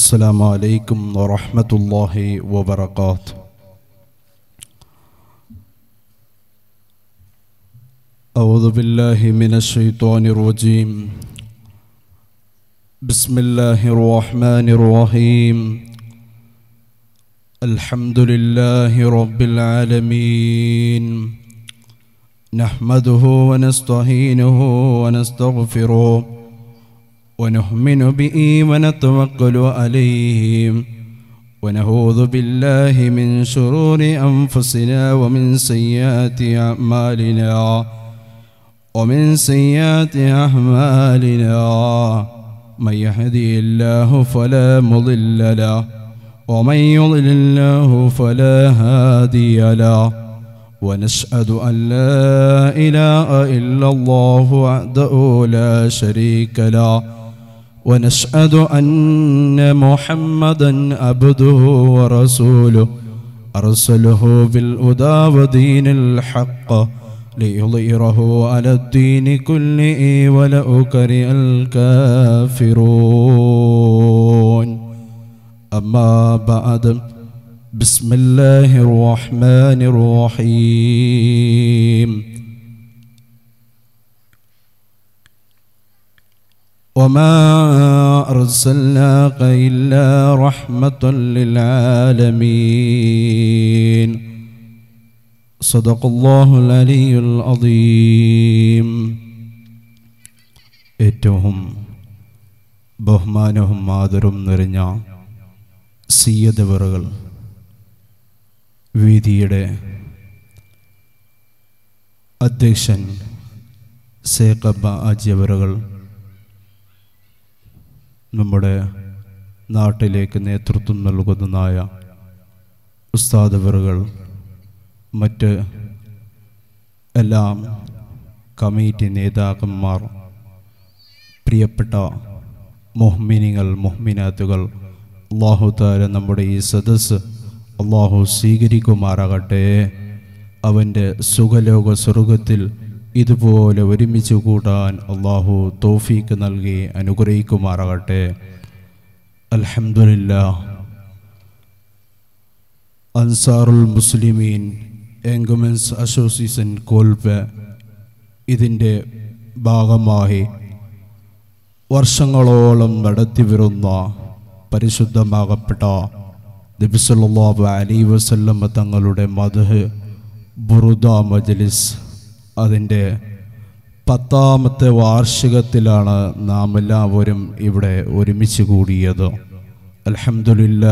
السلام عليكم ورحمة الله وبركاته أعوذ بالله من الشيطان الرجيم بسم الله الرحمن الرحيم الحمد لله رب العالمين نحمده ونستعينه ونستغفره ونؤمن به ونتوكل عليه ونعوذ بالله من شرور أنفسنا ومن سيئات أعمالنا ومن سيئات أعمالنا من يهدي الله فلا مضل له ومن يضلل الله فلا هادي له ونشهد أن لا إله إلا الله وحده لا شريك له ونشهد أن محمدا عبده ورسوله أرسله بالهدى ودين الحق ليظهره على الدين كله ولو كره الكافرون أما بعد بسم الله الرحمن الرحيم وما أرسلناك إلا رحمة للعالمين صدق الله العلي العظيم ഏറ്റവും ബഹുമാനവും ആദരവും നിറഞ്ഞ സീയതവറുകൾ വീതിയുടെ അധ്യക്ഷൻ സേക്കബ ആജ്യവറുകൾ നമ്മുടെ നാട്ടിലേക്ക് നേതൃത്വം നൽകുന്നതായ ഉസ്താദവറുകൾ മറ്റ് എല്ലാം കമ്മിറ്റി നേതാക്കന്മാർ പ്രിയപ്പെട്ട മുഹ്മിനികൾ മുഹ്മിനാത്തുകൾ അള്ളാഹു താര നമ്മുടെ ഈ സദസ്സ് അള്ളാഹു സ്വീകരിക്കുമാറാകട്ടെ അവൻ്റെ സുഖലോക സ്വർഗത്തിൽ ഇതുപോലെ ഒരുമിച്ച് കൂടാൻ അള്ളാഹു തോഫീക്ക് നൽകി അനുഗ്രഹിക്കുമാറാകട്ടെ അൽഹംദുലില്ലാ അൻസാറുൽ മുസ്ലിമീൻ എൻഗുമെൻസ് അസോസിയേഷൻ കോൽപ്പ് ഇതിൻ്റെ ഭാഗമായി വർഷങ്ങളോളം നടത്തിവരുന്ന പരിശുദ്ധമാകപ്പെട്ട നബിസല്ലാഹു അലി വസല്ലമ്മ തങ്ങളുടെ മധു ബുറുദ മജ്ലിസ് അതിൻ്റെ പത്താമത്തെ വാർഷികത്തിലാണ് നാം എല്ലാവരും ഇവിടെ ഒരുമിച്ച് കൂടിയത് അലഹമില്ല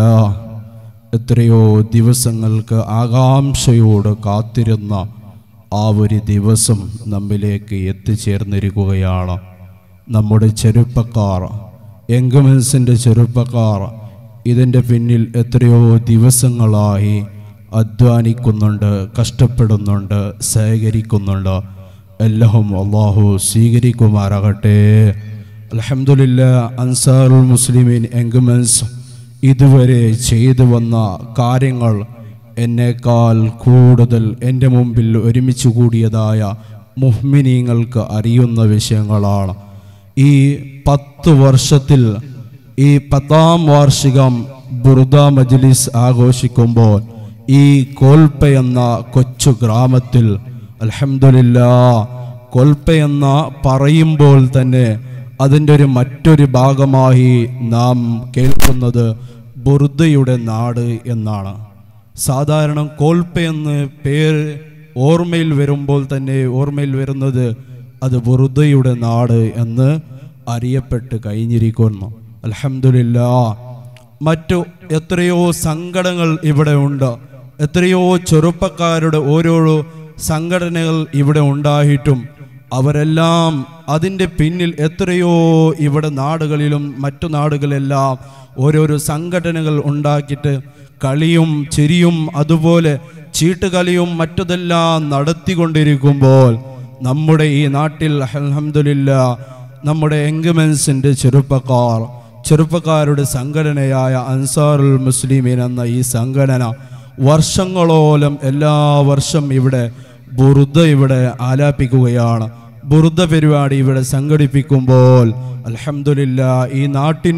എത്രയോ ദിവസങ്ങൾക്ക് ആകാംക്ഷയോട് കാത്തിരുന്ന ആ ഒരു ദിവസം നമ്മിലേക്ക് എത്തിച്ചേർന്നിരിക്കുകയാണ് നമ്മുടെ ചെറുപ്പക്കാർ എങ്കമൻസിൻ്റെ ചെറുപ്പക്കാർ ഇതിൻ്റെ പിന്നിൽ എത്രയോ ദിവസങ്ങളായി അധ്വാനിക്കുന്നുണ്ട് കഷ്ടപ്പെടുന്നുണ്ട് സഹകരിക്കുന്നുണ്ട് എല്ലാം അള്ളാഹു സ്വീകരിക്കുമാറാകട്ടെ അലഹമുല്ല അൻസാറുൽ മുസ്ലിമീൻ എങ്കമൻസ് ഇതുവരെ ചെയ്തു വന്ന കാര്യങ്ങൾ എന്നേക്കാൾ കൂടുതൽ എൻ്റെ മുമ്പിൽ ഒരുമിച്ച് കൂടിയതായ മുഹ്മിനീങ്ങൾക്ക് അറിയുന്ന വിഷയങ്ങളാണ് ഈ പത്ത് വർഷത്തിൽ ഈ പത്താം വാർഷികം ബുറുദ മജ്ലിസ് ആഘോഷിക്കുമ്പോൾ ഈ കോൽപ്പ എന്ന കൊച്ചു ഗ്രാമത്തിൽ അലഹമില്ല കൊൽപ്പ എന്ന പറയുമ്പോൾ തന്നെ അതിൻ്റെ ഒരു മറ്റൊരു ഭാഗമായി നാം കേൾക്കുന്നത് ബുറുദയുടെ നാട് എന്നാണ് സാധാരണ കോൽപ്പ എന്ന് പേര് ഓർമ്മയിൽ വരുമ്പോൾ തന്നെ ഓർമ്മയിൽ വരുന്നത് അത് ബുറുദയുടെ നാട് എന്ന് അറിയപ്പെട്ട് കഴിഞ്ഞിരിക്കുന്നു അലഹമില്ല മറ്റു എത്രയോ സങ്കടങ്ങൾ ഇവിടെ ഉണ്ട് എത്രയോ ചെറുപ്പക്കാരുടെ ഓരോരോ സംഘടനകൾ ഇവിടെ ഉണ്ടായിട്ടും അവരെല്ലാം അതിൻ്റെ പിന്നിൽ എത്രയോ ഇവിടെ നാടുകളിലും മറ്റു നാടുകളെല്ലാം ഓരോരോ സംഘടനകൾ ഉണ്ടാക്കിയിട്ട് കളിയും ചിരിയും അതുപോലെ ചീട്ടുകളിയും മറ്റതെല്ലാം നടത്തിക്കൊണ്ടിരിക്കുമ്പോൾ നമ്മുടെ ഈ നാട്ടിൽ അലഹമില്ല നമ്മുടെ എൻഗമെൻസിൻ്റെ ചെറുപ്പക്കാർ ചെറുപ്പക്കാരുടെ സംഘടനയായ അൻസാറുൽ മുസ്ലിമീൻ എന്ന ഈ സംഘടന വർഷങ്ങളോളം എല്ലാ വർഷം ഇവിടെ ബുറുദ ഇവിടെ ആലാപിക്കുകയാണ് ബുറുദ പരിപാടി ഇവിടെ സംഘടിപ്പിക്കുമ്പോൾ അൽഹംദുലില്ല ഈ നാട്ടിനും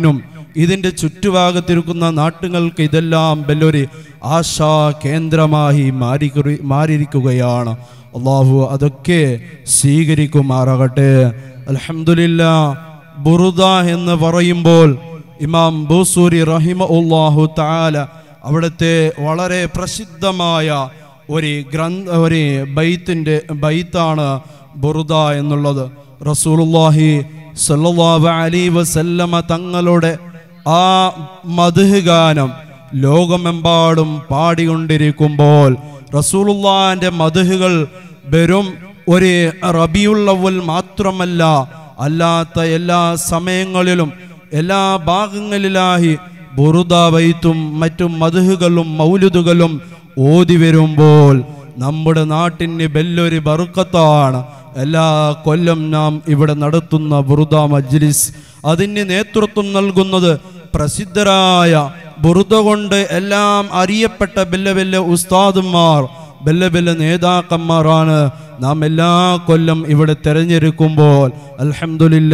ഇതിൻ്റെ ചുറ്റുഭാഗത്തിരിക്കുന്ന നാട്ടുകൾക്ക് ഇതെല്ലാം വലിയൊരു ആശാ കേന്ദ്രമായി മാറി മാറിയിരിക്കുകയാണ് അള്ളാഹു അതൊക്കെ സ്വീകരിക്കുമാറാകട്ടെ അലഹമില്ല ബുറുദ എന്ന് പറയുമ്പോൾ ഇമാം ബൂസൂരി റഹിമ ഉള്ളാഹു താല അവിടുത്തെ വളരെ പ്രസിദ്ധമായ ഒരു ഗ്രന്ഥ ഒരു ബൈത്തിൻ്റെ ബൈത്താണ് ബുറുദ എന്നുള്ളത് റസൂലുള്ളാഹി സല്ലല്ലാഹു അലൈഹി വസല്ലമ തങ്ങളുടെ ആ മദ്ഹ് ഗാനം ലോകമെമ്പാടും പാടിക്കൊണ്ടിരിക്കുമ്പോൾ റസൂലുള്ളാഹിന്റെ മദ്ഹുകൾ വെറും ഒരു റബിയുള്ളവൽ മാത്രമല്ല അല്ലാത്ത എല്ലാ സമയങ്ങളിലും എല്ലാ ഭാഗങ്ങളിലായി ബുറുദാവൈത്തും മറ്റും മധുഹുകളും മൗലുദുകളും ഓതി വരുമ്പോൾ നമ്മുടെ നാട്ടിന് വലിയൊരു ബറുക്കത്താണ് എല്ലാ കൊല്ലം നാം ഇവിടെ നടത്തുന്ന ബുറുദ മജ്ലിസ് അതിന് നേതൃത്വം നൽകുന്നത് പ്രസിദ്ധരായ ബുറുദ കൊണ്ട് എല്ലാം അറിയപ്പെട്ട ബെല്ല ബെല്ല ഉസ്താദുമാർ ബെല്ല ബെല്ല നേതാക്കന്മാരാണ് നാം എല്ലാ കൊല്ലം ഇവിടെ തെരഞ്ഞെടുക്കുമ്പോൾ അൽഹംദുലില്ല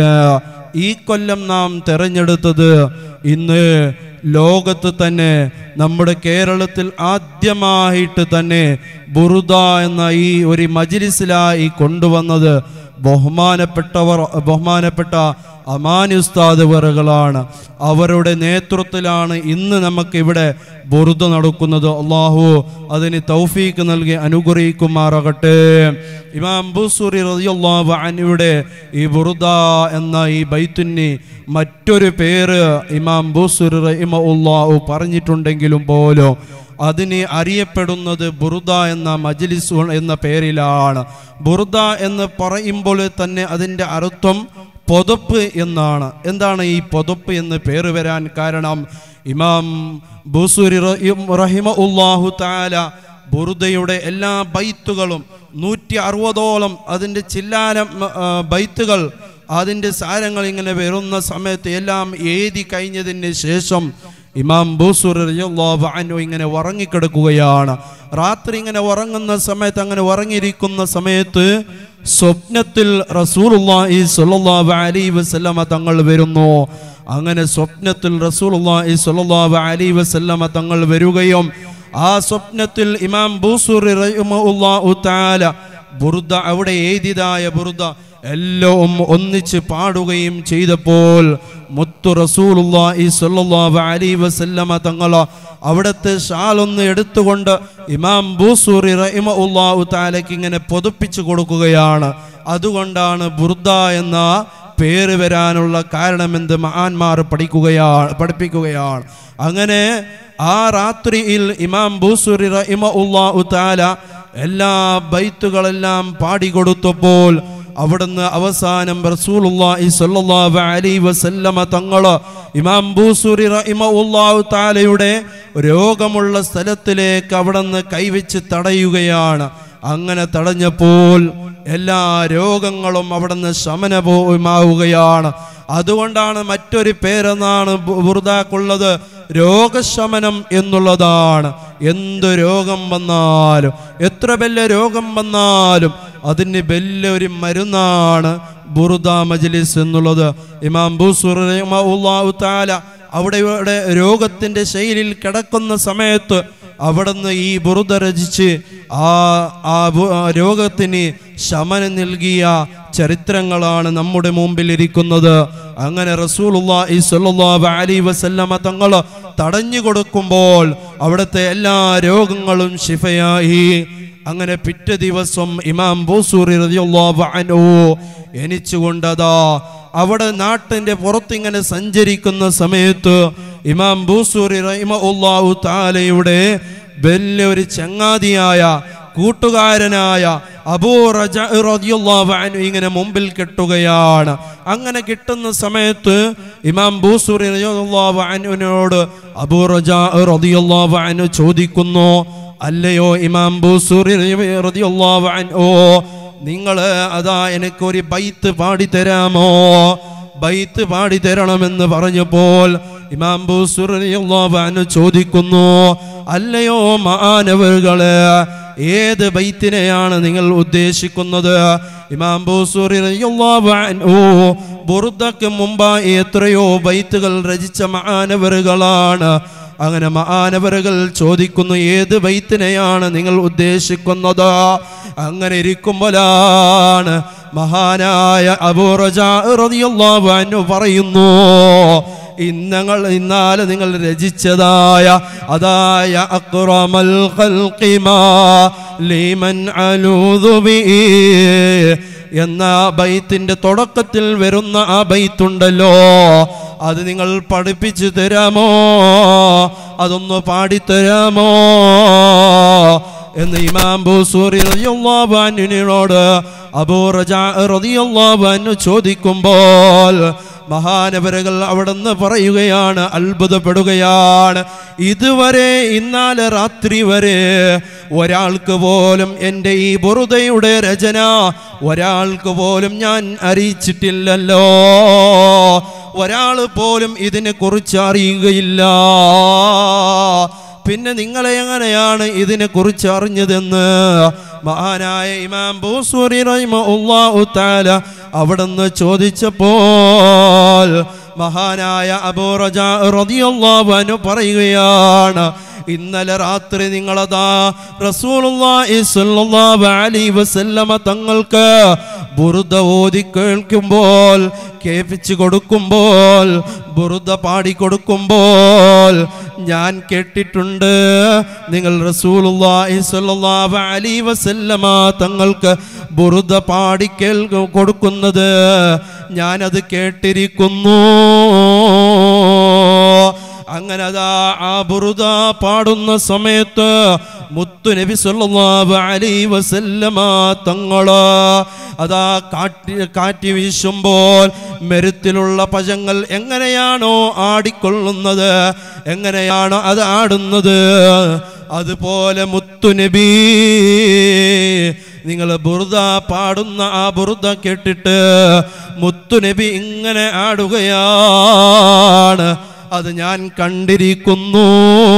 ഈ കൊല്ലം നാം തെരഞ്ഞെടുത്തത് ഇന്ന് ലോകത്ത് തന്നെ നമ്മുടെ കേരളത്തിൽ ആദ്യമായിട്ട് തന്നെ ബുറുദ എന്ന ഈ ഒരു മജിലിസിലായി കൊണ്ടുവന്നത് ബഹുമാനപ്പെട്ടവർ ബഹുമാനപ്പെട്ട അമാനി ഉസ്താദ് വറുകളാണ് അവരുടെ നേതൃത്വത്തിലാണ് ഇന്ന് നമുക്ക് ഇവിടെ ബുറുദ നടക്കുന്നത് അള്ളാഹു അതിന് തൗഫീക്ക് നൽകി അനുഗ്രഹിക്കുമാറാകട്ടെ ഇമാം ബുസൂരി റളിയല്ലാഹു അൻഹുയുടെ ഈ ബുറുദ എന്ന ഈ ബൈത്തുന്നി മറ്റൊരു പേര് ഇമാം ബുസൂരി റഹിമഉല്ലാഹു പറഞ്ഞിട്ടുണ്ടെങ്കിലും പോലും അതിന് അറിയപ്പെടുന്നത് ബുറുദ എന്ന മജ്ലിസ് എന്ന പേരിലാണ് ബുറുദ എന്ന് പറയുമ്പോൾ തന്നെ അതിൻ്റെ അർത്ഥം പൊതപ്പ് എന്നാണ് എന്താണ് ഈ പൊതപ്പ് എന്ന് പേര് വരാൻ കാരണം ഇമാം ബുസൂരി റഹിമ ഉള്ളാഹു താല ബുറുദയുടെ എല്ലാ ബൈത്തുകളും നൂറ്റി അറുപതോളം അതിൻ്റെ ചില്ലാനം ആ, ബൈത്തുകൾ അതിൻ്റെ സാരങ്ങൾ ഇങ്ങനെ വരുന്ന സമയത്ത് എല്ലാം എഴുതി കഴിഞ്ഞതിന് ശേഷം ഇമാം ബൂസുർ റളിയല്ലാഹു അൻഹു ഇങ്ങനെ ഉറങ്ങിക്കിടക്കുകയാണ് രാത്രി ഇങ്ങനെ ഉറങ്ങുന്ന സമയത്ത് അങ്ങനെ ഉറങ്ങിയിരിക്കുന്ന സമയത്ത് സ്വപ്നത്തിൽ റസൂലുള്ളാഹി സ്വല്ലല്ലാഹു അലൈഹി വസല്ലമ തങ്ങൾ വരുന്നു അങ്ങനെ സ്വപ്നത്തിൽ റസൂലുള്ളാഹി സ്വല്ലല്ലാഹു അലൈഹി വസല്ലമ തങ്ങൾ വരികയും ആ സ്വപ്നത്തിൽ ഇമാം ബൂസുർ റഹിമഹുല്ലാഹു തആല ബുർദ അവിടെ എഴുതിയതായ ബുർദ എല്ലാം ഒന്നിച്ച് പാടുകയും ചെയ്തപ്പോൾ മുത്തു റസൂലുള്ളാഹി സ്വല്ലല്ലാഹു അലൈഹി വസല്ലമ തങ്ങൾ അവിടുത്തെ ഷാലൊന്ന് എടുത്തുകൊണ്ട് ഇമാം ബൂസൂറി റഹിമഹുല്ലാഹു തആലയ്ക്ക് ഇങ്ങനെ പൊതുപ്പിച്ചു കൊടുക്കുകയാണ് അതുകൊണ്ടാണ് ബുർദ എന്ന പേര് വരാനുള്ള കാരണമെന്ത് മഹാന്മാർ പഠിക്കുകയാണ് പഠിപ്പിക്കുകയാണ് അങ്ങനെ ആ രാത്രിയിൽ ഇമാം ബൂസുറി റഹിമഹുല്ലാഹു തആല എല്ലാ ബൈത്തുകളെല്ലാം പാടിക്കൊടുത്തപ്പോൾ അവിടുന്ന് അവസാനം റസൂലുള്ളാഹി സ്വല്ലല്ലാഹു അലൈഹി വസല്ലമ തങ്ങള് ഇമാം ബൂസുരി റഹിമഹുല്ലാഹു തആലയുടെ രോഗമുള്ള സ്ഥലത്തിലേക്ക് അവിടുന്ന് കൈവച്ച് തടയുകയാണ് അങ്ങനെ തടഞ്ഞപ്പോൾ എല്ലാ രോഗങ്ങളും അവിടുന്ന് ശമനമാവുകയാണ് അതുകൊണ്ടാണ് മറ്റൊരു പേരെന്നാണ് ബു- ബുർദാക്കുള്ളത് രോഗശമനം എന്നുള്ളതാണ് എന്ത് രോഗം വന്നാലും എത്ര വലിയ രോഗം വന്നാലും അതിന് വലിയൊരു മരുന്നാണ് ബുറുദ മജ്ലിസ് എന്നുള്ളത് ഇമാം ബൂസുർ റഹിമഹുല്ലാഹു തആല അവിടെ ഇവിടെ രോഗത്തിന്റെ ശൈലിയിൽ കിടക്കുന്ന സമയത്ത് അവിടുന്ന് ഈ ബുറുദ രചിച്ച് ആ ആ ബു- ആ രോഗത്തിന് ശമനം നൽകിയ ചരിത്രങ്ങളാണ് നമ്മുടെ മുമ്പിൽ ഇരിക്കുന്നത് അങ്ങനെ റസൂലുള്ളാഹി സ്വല്ലല്ലാഹു അലൈഹി വസല്ലമ തങ്ങൾ തടഞ്ഞു കൊടുക്കുമ്പോൾ അവിടുത്തെ എല്ലാ രോഗങ്ങളും ശിഫയായി അങ്ങനെ പിറ്റേ ദിവസം ഇമാം ബൂസൂറി റളിയല്ലാഹു അൻഹു എണിച്ചുകൊണ്ടതാ അവിടെ നാട്ടിന്റെ പുറത്തിങ്ങനെ സഞ്ചരിക്കുന്ന സമയത്ത് ഇമാം ബൂസൂറി റഹിമഹുല്ലാഹു തആലയുടെ വലിയൊരു ചങ്ങാതിയായ കൂട്ടുകാരനായ അബൂ റജ റളിയല്ലാഹു അൻഹു ഇങ്ങനെ മുമ്പിൽ കെട്ടുകയാണ് അങ്ങനെ കിട്ടുന്ന സമയത്ത് ഇമാം ബൂസൂറി റളിയല്ലാഹു അൻഹുവിനോട് അബൂ റജ റളിയല്ലാഹു അൻഹു ചോദിക്കുന്നു അല്ലയോ ഇമാം ബൂസൂറി റളിയല്ലാഹു അൻഹു നിങ്ങൾ അതാ എനിക്കൊരു ബൈത്ത് പാടി തരാമോ ബൈത്ത് പാടി തരണമെന്ന് പറഞ്ഞപ്പോൾ ഇമാം ബൂസുർ റളിയല്ലാഹു അൻഹു ചോദിക്കുന്നു അല്ലയോ മാനവകള് ഏത് ബൈത്തിനെയാണ് നിങ്ങൾ ഉദ്ദേശിക്കുന്നത് ഇമാം ബൂസൂറി റളിയല്ലാഹു അൻഹു ബുറുദക്ക് മുമ്പായി എത്രയോ ബൈത്തുകൾ രചിച്ച മഹാനവറുകളാണ് അങ്ങനെ മഹാനവറുകൾ ചോദിക്കുന്നു ഏത് ബൈത്തിനെയാണ് നിങ്ങൾ ഉദ്ദേശിക്കുന്നത് അങ്ങനെ ഇരിക്കുമ്പോഴാണ് മഹാനായ അബൂറജാ റളിയല്ലാഹു അൻഹു പറയുന്നു ഇന്നങ്ങൾ ഇന്നാല് നിങ്ങൾ രചിച്ചതായ അതായ അക്രമൽ ഖൽഖിമാ ലീമൻ അലൂദു ബിഹി എന്ന ആ ബൈത്തിന്റെ തുടക്കത്തിൽ വരുന്ന ആ ബൈത്തുണ്ടല്ലോ അത് നിങ്ങൾ പഠിപ്പിച്ചു തരാമോ അതൊന്ന് പാടിത്തരാമോ എന്ന് ഇമാം ബൂസൂരി റളിയല്ലാഹു അൻഹുവിനോട് അബൂ റജാ റളിയല്ലാഹു അൻഹു ചോദിക്കുമ്പോൾ മഹാനവരകൾ അവിടുന്ന് പറയുകയാണ് അത്ഭുതപ്പെടുകയാണ് ഇതുവരെ ഇന്നാലെ രാത്രി വരെ ഒരാൾക്ക് പോലും എൻ്റെ ഈ ബുറുദയുടെ രചന ഒരാൾക്ക് പോലും ഞാൻ അറിയിച്ചിട്ടില്ലല്ലോ ഒരാൾ പോലും ഇതിനെ കുറിച്ച് അറിയുകയില്ല പിന്നെ നിങ്ങളെ എങ്ങനെയാണ് ഇതിനെ കുറിച്ച് അറിഞ്ഞതെന്ന് മഹാനായ ഇമാം ബൂസൂരി റഹിമഹുല്ലാഹു തആല അവിടുന്ന് ചോദിച്ചപ്പോൾ മഹാനായ അബൂ റജാ റളിയല്ലാഹു അൻഹു പറയുകയാണ് ഇന്നലെ രാത്രി നിങ്ങളതാ റസൂലുള്ളാഹി സ്വല്ലല്ലാഹു അലൈഹി വസല്ലമ തങ്ങൾക്ക് ബുറുദ ഓതി കേൾക്കുമ്പോൾ കേൾപ്പിച്ചു കൊടുക്കുമ്പോൾ ബുറുദ പാടിക്കൊടുക്കുമ്പോൾ ഞാൻ കേട്ടിട്ടുണ്ട് നിങ്ങൾ റസൂലുള്ളാഹി സ്വല്ലല്ലാഹു അലൈഹി വസല്ലമ തങ്ങൾക്ക് ബുറുദ പാടി കേൾ കൊടുക്കുന്നത് ഞാനത് കേട്ടിരിക്കുന്നു അങ്ങനെ അതാ ആ ബുറുദ പാടുന്ന സമയത്ത് മുത്തു നബി സല്ലല്ലാഹു അലൈഹി വസല്ലമ തങ്ങള് അതാ കാറ്റി കാറ്റി വീശുമ്പോൾ മെരുത്തിലുള്ള പഴങ്ങൾ എങ്ങനെയാണോ ആടിക്കൊള്ളുന്നത് എങ്ങനെയാണോ അത് ആടുന്നത് അതുപോലെ മുത്തു നബി നിങ്ങൾ ബുറുദ പാടുന്ന ആ ബുറുദ കേട്ടിട്ട് മുത്തു നബി ഇങ്ങനെ ആടുകയാണ് അത് ഞാൻ കണ്ടിരിക്കുന്നു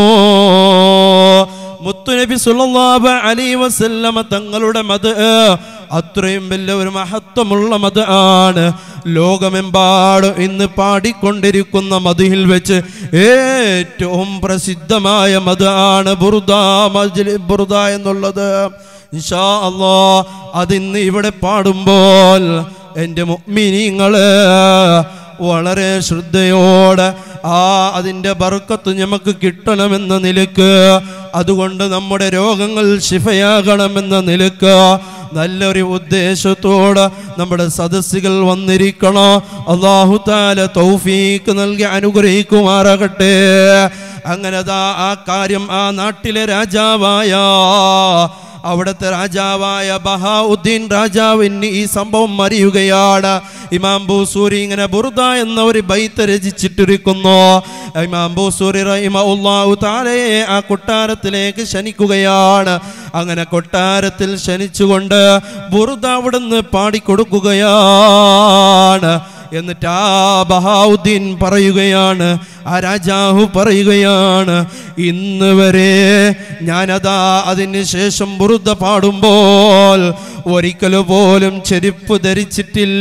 മുത്തുനബി സുല്ലല്ലാഹു അലൈഹി വസല്ലമ തങ്ങളുടെ മത് അത്രയും വലിയ ഒരു മഹത്വമുള്ള മത് ആണ് ലോകമെമ്പാടും ഇന്ന് പാടിക്കൊണ്ടിരിക്കുന്ന മതിയിൽ വെച്ച് ഏറ്റവും പ്രസിദ്ധമായ മത് ആണ് ബുറുദ മജ്ലി ബുറുദ എന്നുള്ളത് ഇൻഷാ അല്ലാ അതിന്ന് ഇവിടെ പാടുമ്പോൾ എൻ്റെ മുഅ്മിനീങ്ങള് വളരെ ശ്രദ്ധയോടെ ആ അതിൻ്റെ ബർക്കത്ത് നമുക്ക് കിട്ടണമെന്ന നിലക്ക് അതുകൊണ്ട് നമ്മുടെ രോഗങ്ങൾ ശിഫയാകണമെന്ന നിലക്ക് നല്ലൊരു ഉദ്ദേശത്തോടെ നമ്മുടെ സദസ്സുകൾ വന്നിരിക്കണോ അള്ളാഹു താല തൗഫീക്ക് നൽകി അനുഗ്രഹിക്കുമാറാകട്ടെ അങ്ങനെ ദാ ആ കാര്യം ആ നാട്ടിലെ രാജാവായ അവിടുത്തെ രാജാവായ ബഹാഉദ്ദീൻ രാജാവിന് ഈ സംഭവം അറിയുകയാണ് ഇമാം ബൂസൂരി ഇങ്ങനെ ബുറുദ എന്ന ഒരു ബൈത്ത് രചിച്ചിട്ടിരിക്കുന്നു ഇമാം ബൂസൂരി റഹിമഉല്ലാഹു തആലയെ ആ കൊട്ടാരത്തിലേക്ക് ക്ഷണിക്കുകയാണ് അങ്ങനെ കൊട്ടാരത്തിൽ ക്ഷണിച്ചുകൊണ്ട് ബുറുദ അവിടുന്ന് പാടിക്കൊടുക്കുകയാണ് എന്നിട്ട് ആ ബഹാവുദ്ദീൻ പറയുകയാണ് ആ രാജാവ് പറയുകയാണ് ഇന്ന് വരെ ഞാനതാ അതിന് ശേഷം ബുറുദ പാടുമ്പോൾ ഒരിക്കലും പോലും ചെരുപ്പ് ധരിച്ചിട്ടില്ല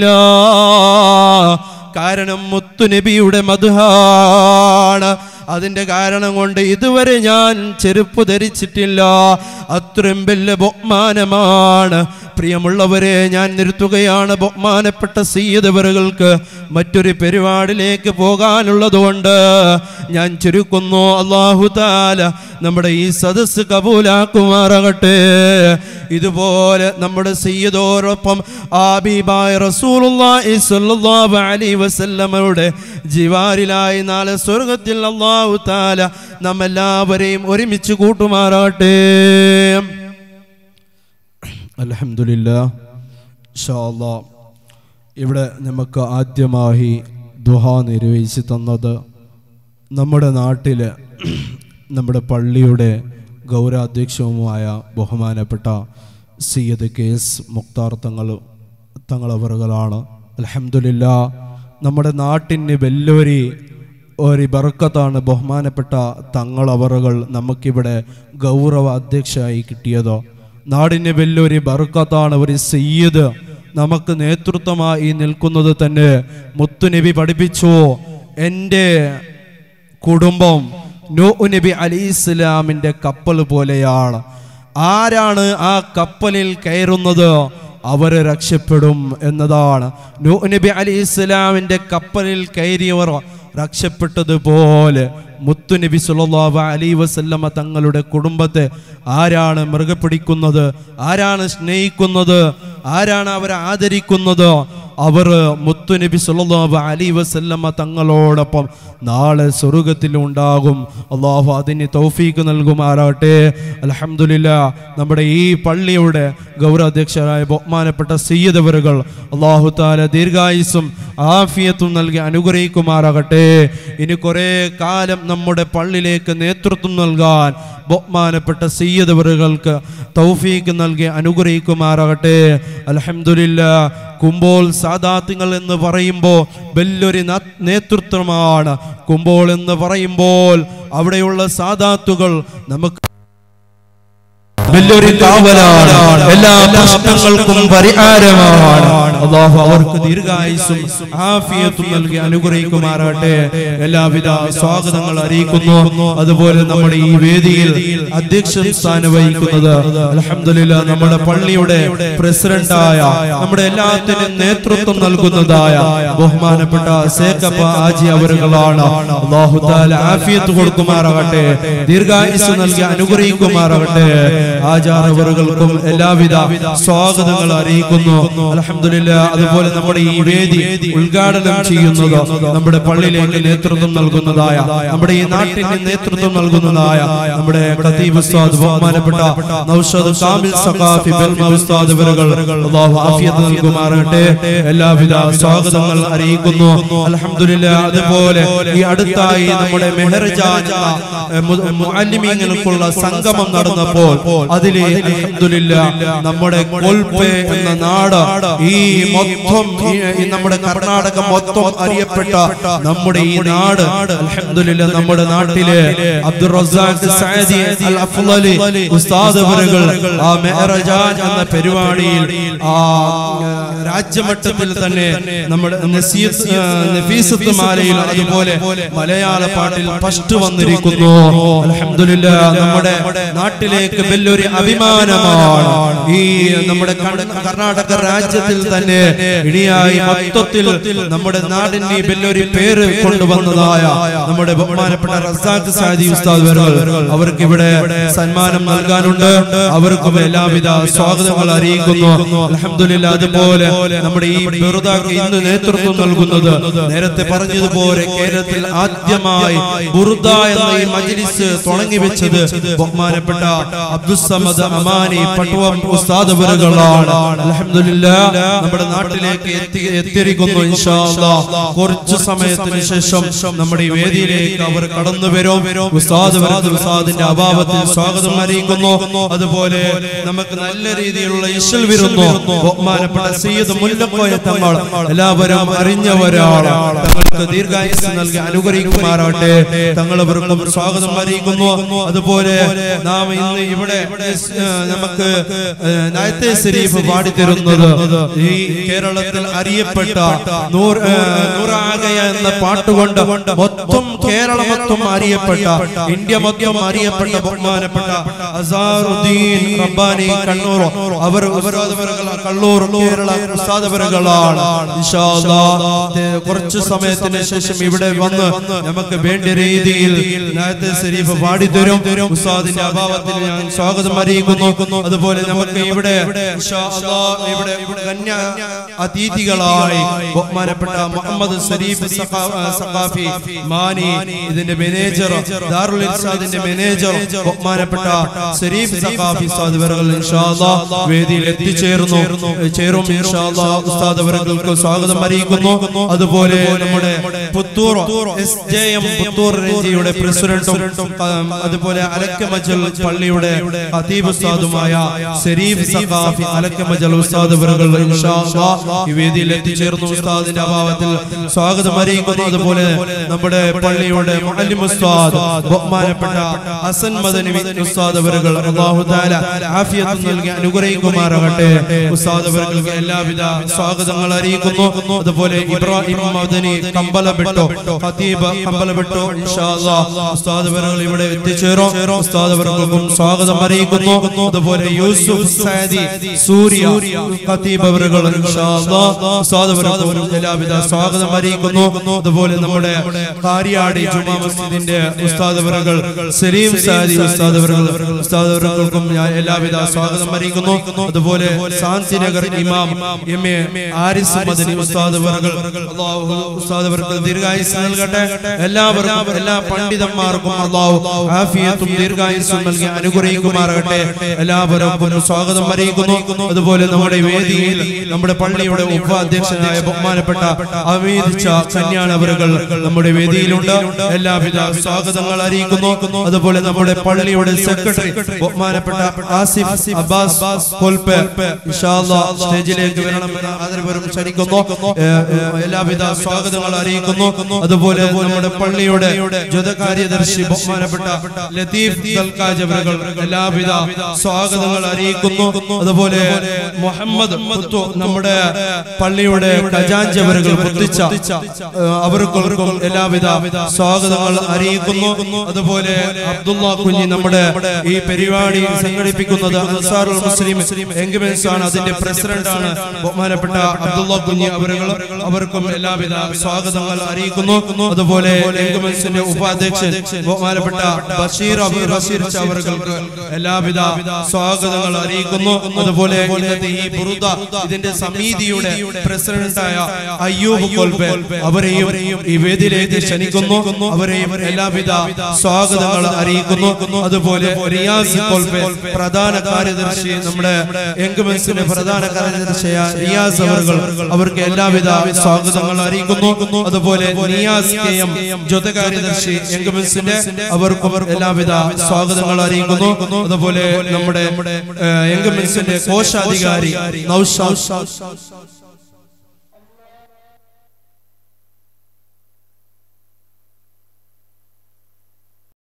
കാരണം മുത്തുനബിയുടെ മധുഹാണ് അതിൻ്റെ കാരണം കൊണ്ട് ഇതുവരെ ഞാൻ ചെരുപ്പ് ധരിച്ചിട്ടില്ല അത്രയും വലിയ ബഹുമാനമാണ് പ്രിയമുള്ളവരെ ഞാൻ നിർത്തുകയാണ് ബഹുമാനപ്പെട്ട സീയതവറുകൾക്ക് മറ്റൊരു പരിപാടിയിലേക്ക് പോകാനുള്ളതുകൊണ്ട് ഞാൻ ചുരുക്കുന്നു അള്ളാഹു താല നമ്മുടെ ഈ സദസ്സ് കബൂലാക്കുമാറാകട്ടെ ഇതുപോലെ നമ്മുടെ സയ്യദോടൊപ്പം ആബിബായ റസൂലുള്ളാഹി സ്വല്ലല്ലാഹു അലൈഹി വസല്ലമയുടെ ജിവാരിലായി നാളെ സ്വർഗത്തിൽ അള്ളാഹു താല നമ്മെല്ലാവരെയും ഒരുമിച്ച് കൂട്ടുമാറാട്ടെ അലഹമില്ല ഇവിടെ നമുക്ക് ആദ്യമായി ദുഹ നിർവഹിച്ച് തന്നത് നമ്മുടെ നാട്ടിൽ നമ്മുടെ പള്ളിയുടെ ഗൗരാധ്യക്ഷവുമായ ബഹുമാനപ്പെട്ട സയ്യദ് കെ എസ് മുക്താർ തങ്ങൾ തങ്ങളവറുകളാണ് അലഹമില്ല നമ്മുടെ നാട്ടിന് വലിയൊരു ഒരു ബർക്കത്താണ് ബഹുമാനപ്പെട്ട തങ്ങളവറുകൾ നമുക്കിവിടെ ഗൗരവ അധ്യക്ഷയായി കിട്ടിയത് നാടിന് വലിയൊരു ബർക്കത്താണ് ഒരു സയ്യിദ് നമുക്ക് നേതൃത്വമായി നിൽക്കുന്നത് തന്നെ മുത്തുനബി പഠിപ്പിച്ചു എൻ്റെ കുടുംബം നൂ നബി അലി ഇസ്ലാമിൻ്റെ കപ്പൽ പോലെയാണ് ആരാണ് ആ കപ്പലിൽ കയറുന്നത് അവര് രക്ഷപ്പെടും എന്നതാണ് നൂ നബി അലി ഇസ്ലാമിൻ്റെ കപ്പലിൽ കയറിയവർ രക്ഷപ്പെട്ടതുപോലെ മുത്തുനബി സുല്ലല്ലാഹു അലൈഹി വസല്ലമ തങ്ങളുടെ കുടുംബത്തെ ആരാണ് മൃഗ പിടിക്കുന്നത് ആരാണ് സ്നേഹിക്കുന്നത് ആരാണ് അവരെ ആദരിക്കുന്നത് അവർ മുത്തുനബി സുല്ലല്ലാഹു അലൈഹി വസല്ലമ തങ്ങളോടൊപ്പം നാളെ സ്വർഗത്തിൽ ഉണ്ടാകും അള്ളാഹു അതിന് തൗഫീക്ക് നൽകുമാറാട്ടെ അലഹമുല്ല നമ്മുടെ ഈ പള്ളിയുടെ ഗൗരവാധ്യക്ഷരായ ബഹുമാനപ്പെട്ട സയ്യദവറുകൾ അള്ളാഹു താല ദീർഘായുസും ആഫിയത്തും നൽകി അനുഗ്രഹിക്കുമാറാകട്ടെ ഇനി കുറേ കാലം നമ്മുടെ പള്ളിയിലേക്ക് നേതൃത്വം നൽകാൻ ബഹുമാനപ്പെട്ട സയ്യദവറുകൾക്ക് തൗഫീക്ക് നൽകി അനുഗ്രഹിക്കുമാറാകട്ടെ അലഹമുല്ല കുമ്പോൾ സാദാത്യങ്ങൾ എന്ന് പറയുമ്പോൾ വലിയൊരു ന- നേതൃത്വമാണ് കുമ്പോൾ എന്ന് പറയുമ്പോൾ അവിടെയുള്ള സാദാത്തുകൾ നമുക്ക് വലിയൊരു കാവലാണ് എല്ലാ പ്രശ്നങ്ങൾക്കും പരിഹാരമാണ് അള്ളാഹു അവർക്ക് ദീർഘായുസും ആഫിയത്തും നൽകി അനുഗ്രഹിക്കുമാറാട്ടെ എല്ലാവിധ സ്വാഗതങ്ങൾ അറിയിക്കുന്നു അതുപോലെ നമ്മുടെ ഈ വേദിയിൽ അധ്യക്ഷൻ സ്ഥാനം വഹിക്കുന്നത് അലഹമില്ല നമ്മുടെ പള്ളിയുടെ പ്രസിഡന്റായ നമ്മുടെ എല്ലാത്തിനും നേതൃത്വം നൽകുന്നതായ ബഹുമാനപ്പെട്ട സേക്കപ്പ ആജി അവരുകളാണ് അള്ളാഹു താല ആഫിയത്ത് കൊടുക്കുമാറാകട്ടെ ദീർഘായുസ് നൽകി അനുഗ്രഹിക്കുമാറാകട്ടെ ആചാരവറുകൾക്കും എല്ലാവിധ സ്വാഗതങ്ങൾ അറിയിക്കുന്നു അലഹമില്ല അതുപോലെ നമ്മുടെ ഈ വേദി ഉദ്ഘാടനം ചെയ്യുന്നത് നമ്മുടെ പള്ളിയിലേക്ക് നേതൃത്വം നൽകുന്നതായ നമ്മുടെ ഈ നാട്ടിന് നേതൃത്വം നൽകുന്നതായ നമ്മുടെ ഖതീബ് ഉസ്താദ് ബഹുമാനപ്പെട്ട നൗഷദ് കാമിൽ സഖാഫി ബൽമ ഉസ്താദ് അവരുകൾ അല്ലാഹു ആഫിയത്ത് നൽകുമാറാകട്ടെ എല്ലാവിധ സ്വാഗതങ്ങൾ അറിയിക്കുന്നു അലഹമില്ല അതുപോലെ ഈ അടുത്തായി നമ്മുടെ മെഹർജാൻ എന്ന, മു- മുഅല്ലിമീങ്ങൾക്കുള്ള സംഗമം നടന്നപ്പോൾ അതിലെ അൽഹംദുലില്ല നമ്മുടെ കൊൽപ്പെ എന്ന നാട് ഈ മൊത്തം ഈ- ഈ നമ്മുടെ കർണാടക മൊത്തം അറിയപ്പെട്ട നമ്മുടെ ഈ നാട് അൽഹംദുലില്ല നമ്മുടെ നാട്ടിലെ അബ്ദുൾ റസാഖ് സഅദി അൽ അഫ്ളലി ഉസ്താദ് അവരുകൾ ആ മെഹറജാൻ എന്ന പരിപാടിയിൽ ആ രാജ്യമട്ടത്തിൽ തന്നെ നമ്മുടെ നസീസ് ആ, നഫീസത്ത് മാലയിൽ അതുപോലെ മലയാള പാട്ടിൽ ഫസ്റ്റ് വന്നിരിക്കുന്നു അൽഹംദുലില്ല നമ്മുടെ നാട്ടിലേക്ക് വലിയൊരു അഭിമാനമാണ് ഈ നമ്മുടെ കണ്ണ- കർണാടക രാജ്യത്തിൽ തന്നെ ഇടിയായി മൊത്തത്തിൽ നമ്മുടെ നാടിന് വലിയൊരു പേര് കൊണ്ടുവന്നതായ നമ്മുടെ ബഹുമാനപ്പെട്ട റസാഖ് സാദി ഉസ്താദ് അവരുകൾ അവർക്ക് ഇവിടെ സന്മാനം നൽകാനുണ്ട് അവർക്കും എല്ലാവിധ സ്വാഗതങ്ങൾ അറിയിക്കുന്നു അൽഹംദുലില്ലാ അതുപോലെ നമ്മുടെ ഈ ബുറുദാക്ക് ഇന്ന് നേതൃത്വം നൽകുന്നത് നേരത്തെ പറഞ്ഞതുപോലെ കേരളത്തിൽ ആദ്യമായി ബുറുദ എന്ന ഈ മജ്ലിസ് തുടങ്ങി വെച്ചത് ബഹുമാനപ്പെട്ട അബ്ദുസമദ് അമാനി പട്ടുവം ഉസ്താദ് അവരുകളാണ് അൽഹംദുലില്ലാ നമ്മുടെ നാട്ടിലേക്ക് എത്തി എത്തിയിരിക്കുന്നു ഇൻഷാ അല്ലാഹ് കുറച്ചു സമയത്തിന് ശേഷം നമ്മുടെ ഈ വേദിയിലേക്ക് അവർ കടന്നു വരും ഉസ്താദ് അവർക്ക് ഉസ്താദിന്റെ അഭാവത്തിൽ സ്വാഗതം അറിയിക്കുന്നു അതുപോലെ നമുക്ക് നല്ല രീതിയിലുള്ള ഇശൽ വരുന്നു ബഹുമാനപ്പെട്ട സയ്യിദ് മുല്ലക്കോയ തങ്ങൾ എല്ലാവരും അറിഞ്ഞവരാണ് തങ്ങൾക്ക് ദീർഘായുസ് നൽകി അനുഗ്രഹിക്കുമാറാട്ടെ തങ്ങൾ അവർക്കും സ്വാഗതം അറിയിക്കുന്നു അതുപോലെ നാം ഇന്ന് ഇവിടെ ഏ, നമുക്ക് ഏ, നായത്തെ ശരീഫ് പാടിത്തരുന്നത് ഈ കേരളത്തിൽ അറിയപ്പെട്ട നൂർ ഏ, നൂറാകയ എന്ന പാട്ടുകൊണ്ട് മൊത്തം കേരളം മൊത്തം അറിയപ്പെട്ട ഇന്ത്യ മൊത്തം അറിയപ്പെട്ട ബഹുമാനപ്പെട്ട അസാറുദ്ദീൻ റബ്ബാനി കണ്ണൂർ അവർ ഉസ്താദവറുകൾ കണ്ണൂർ കേരള ഉസ്താദവറുകളാണ് ഇൻഷാ അല്ലാഹ് ഇത് കുറച്ച് സമയത്തിന് ശേഷം ഇവിടെ വന്ന് നമുക്ക് വേണ്ട രീതിയിൽ നായത്തെ ശരീഫ് പാടിത്തരും ഉസ്താദിന്റെ അഭാവത്തിൽ ഞാൻ സ്വാഗതം അറിയിക്കുന്നു അതുപോലെ നമുക്ക് ഇവിടെ ഇൻഷാ അല്ലാഹ് ഇവിടെ കന്യ അതിഥികളായി ബഹുമാനപ്പെട്ട മുഹമ്മദ് ശരീഫ് സഖാ- സഖാഫി മാനി ഇതിന്റെ മാനേജർ ദാറുൽ ഇർഷാദിന്റെ മാനേജർ ബഹുമാനപ്പെട്ട ശരീഫ് സഖാഫി ഉസ്താദ് അവர்கள் ഇൻഷാ അല്ലാഹ് വേദിയിൽ എത്തിച്ചേർന്നു ചേരും ഇൻഷാ അല്ലാഹ് ഉസ്താദ് അവർക്ക് സ്വാഗതം അറിയിക്കുന്നു അതുപോലെ നമ്മുടെ Puthur S J M Puthur റേഞ്ചിയുടെ പ്രസിഡന്റും ആ, അതുപോലെ അലക്കമജൽ പള്ളിയുടെ ഖതീബ് ഉസ്താദുമായ ഷെരീഫ് സഖാഫി അലക്കമജൽ ഉസ്താദ് അവറുകൾ ഇൻഷാ അല്ലാഹ് ഈ വേദിയിൽ എത്തിച്ചേർന്നു ഉസ്താദിന്റെ അഭാവത്തിൽ സ്വാഗതം അറിയിക്കുന്നു അതുപോലെ നമ്മുടെ പള്ളിയുടെ മുഅല്ലിം ഉസ്താദ് ബഹുമാനപ്പെട്ട ഹസൻ മദനി ഉസ്താദ് അവറുകൾ അല്ലാഹു തആല ആഫിയത്ത് നൽകി അനുഗ്രഹിക്കുമാറാകട്ടെ ഉസ്താദ് അവറുകൾക്ക് എല്ലാവിധ സ്വാഗതങ്ങൾ അറിയിക്കുന്നു അതുപോലെ ഇബ്രാഹിം മദനി കമ്പലബെട്ടോ ഖതീബ് കമ്പലബെട്ടോ ഇൻഷാ അല്ലാഹ് ഉസ്താദ് അവറുകൾ ഇവിടെ എത്തിച്ചേരും ഉസ്താദ് അവർക്കും സ്വാഗതം അറിയിക്കുന്നു അതുപോലെ യൂസുഫ് സാദി സൂര്യ ഖതീബ് അവറുകൾ ഇൻഷാ അല്ലാഹ് ഉസ്താദ് അവർക്കും എല്ലാവിധ സ്വാഗതം അറിയിക്കുന്നു അതുപോലെ നമ്മുടെ കാരിയാടി ജുമാ മസ്ജിദിന്റെ ഉസ്താദ് അവറുകൾ സലീം സാദി ഉസ്താദ് അവറുകൾ ഉസ്താദ് അവറുകൾക്കും ഞാൻ എല്ലാവിധ സ്വാഗതം അറിയിക്കുന്നു അതുപോലെ ശാന്തിനഗർ ഇമാം എം എ ആരിസ് മദനി ഉസ്താദ് അവറുകൾ അല്ലാഹു ഉസ്താദ് അവർക്ക് ദീർഘായുസ് നൽകട്ടെ എല്ലാവർക്കും എല്ലാ പണ്ഡിതന്മാർക്കും അള്ളാഹു ആഫിയത്തും ദീർഘായുസ്സും നൽകി അനുഗ്രഹിക്കുമാറാകട്ടെ എല്ലാവർക്കും സ്വാഗതം അറിയിക്കുന്നു അതുപോലെ നമ്മുടെ വേദിയിൽ നമ്മുടെ പള്ളിയുടെ ഉപാധ്യക്ഷനായ ബഹുമാനപ്പെട്ട അമീത് ഷാ കല്യാൺ അവറുകൾ നമ്മുടെ വേദിയിലുണ്ട് എല്ലാവിധ സ്വാഗതങ്ങൾ അറിയിക്കുന്നു അതുപോലെ നമ്മുടെ പള്ളിയുടെ സെക്രട്ടറി ബഹുമാനപ്പെട്ട ആസിഫ് അബ്ബാസ് കൊൽപ്പെ ഇൻഷാ അല്ലാഹ് സ്റ്റേജിലേക്ക് വരണമെന്ന് ആദരവരും ക്ഷണിക്കുന്നു ഏ, ഏ, എല്ലാവിധ സ്വാഗതങ്ങൾ അറിയിക്കുന്നു അതുപോലെ നമ്മുടെ പള്ളിയുടെ ജ്വത കാര്യദർശി ബഹുമാനപ്പെട്ട ലത്തീഫ് ദൽക്കാജ് അവറുകൾ എല്ലാവിധ സ്വാഗതങ്ങൾ അറിയിക്കുന്നു അതുപോലെ മുഹമ്മദ് മുത്തു നമ്മുടെ പള്ളിയുടെ ഖജാൻജി അവറുകൾ മുത്തിച്ച ഏ, അവർക്കും എല്ലാവിധ സ്വാഗതങ്ങൾ അറിയിക്കുന്നു അതുപോലെ അബ്ദുള്ള കുഞ്ഞി നമ്മുടെ ഈ പരിപാടി സംഘടിപ്പിക്കുന്നത് അൻസാറുൽ മുസ്ലിം എൻഗേജ്മെന്റ്സ് ആണ് അതിന്റെ പ്രസിഡന്റ് ആണ് ബഹുമാനപ്പെട്ട അബ്ദുള്ള കുഞ്ഞി അവരുകൾ അവർക്കും എല്ലാവിധ സ്വാഗതങ്ങൾ അറിയിക്കുന്നു അതുപോലെ എൻഗേജ്മെന്റ്സിന്റെ ഉപാധ്യക്ഷൻ ബഹുമാനപ്പെട്ട ബഷീർ അബു- ബഷീർ ഷാ അവർക്ക് എല്ലാവിധ സ്വാഗതങ്ങൾ അറിയിക്കുന്നു അതുപോലെ ഇന്നത്തെ ഈ ബുറുദ ഇതിന്റെ സമിതിയുടെ പ്രസിഡന്റായ അയ്യൂബ് കൊൽബെ അവരെയും ഈ വേദിയിലേക്ക് ക്ഷണിക്കുന്നു അവരെയും എല്ലാവിധ സ്വാഗതങ്ങൾ അറിയിക്കുന്നു അതുപോലെ റിയാസ് കൊൽബെ പ്രധാന കാര്യദർശി നമ്മുടെ എൻഗമെന്റ്സിന്റെ പ്രധാന കാര്യദർശിയായ റിയാസ് അവർ അവർക്ക് എല്ലാവിധ സ്വാഗതങ്ങൾ അറിയിക്കുന്നു അതുപോലെ നിയാസ് കെ എം ജ്യോത കാര്യദർശി എൻഗമെന്റ്സിന്റെ അവർക്കും എല്ലാവിധ സ്വാഗതങ്ങൾ അറിയിക്കുന്നു അതുപോലെ നമ്മുടെ എൻഗമെന്റ്സിന്റെ കോശാധികാരി നൗഷാദ്